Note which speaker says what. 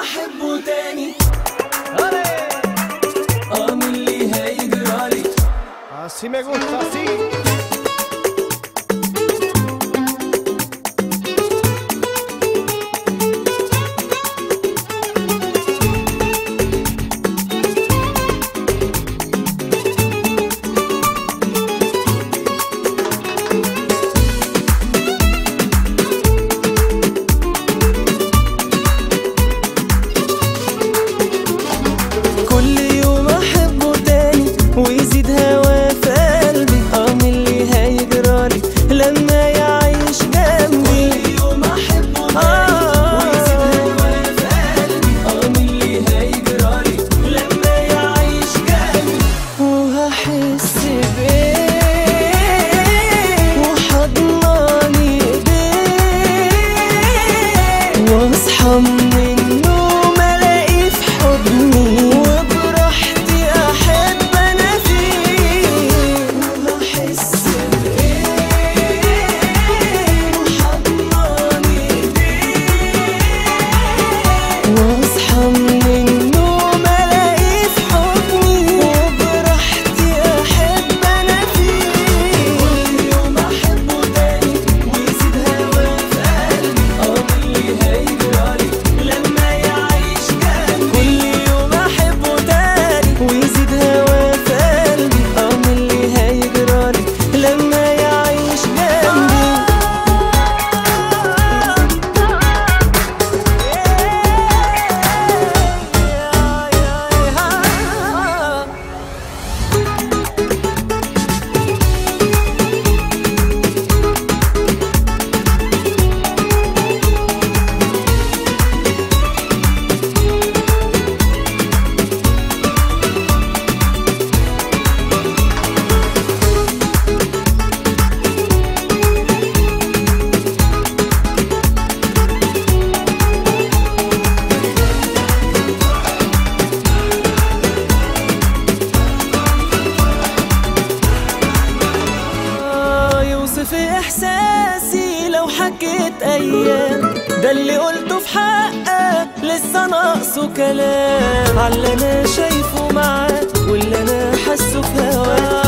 Speaker 1: احبه تاني اه من اللي هيجرالي
Speaker 2: Así me gusta, así.
Speaker 1: كل يوم احبه تاني ويزيد هوا في قلبي اه من اللي هيجرالي لما يعيش جنبي كل يوم احبه تاني ويزيد هوا في قلبي اه من اللي هيجرالي لما يعيش جنبي وهحس بايه وحضناني ايديه واصحى من النوم الاقيه في حضني وبراحتي احب انا فيه وهحس بايه وحضناني ايديه واصحى من النوم الاقيه في حضني وبراحتي احب انا فيه كل يوم احبه تاني ويزيد هوا في قلبي اه من اللي هيجرالي لما يعيش جنبي كل يوم احبه تاني ويزيد هوا في قلبي اه من اللي هيجرالي لما يعيش جنبي آه، يوصف احساسي لو حكيت ايام ده اللي قلته في حقك لسه ناقصه كلام على اللي انا شايفه معاك واللي انا حاسه في هواك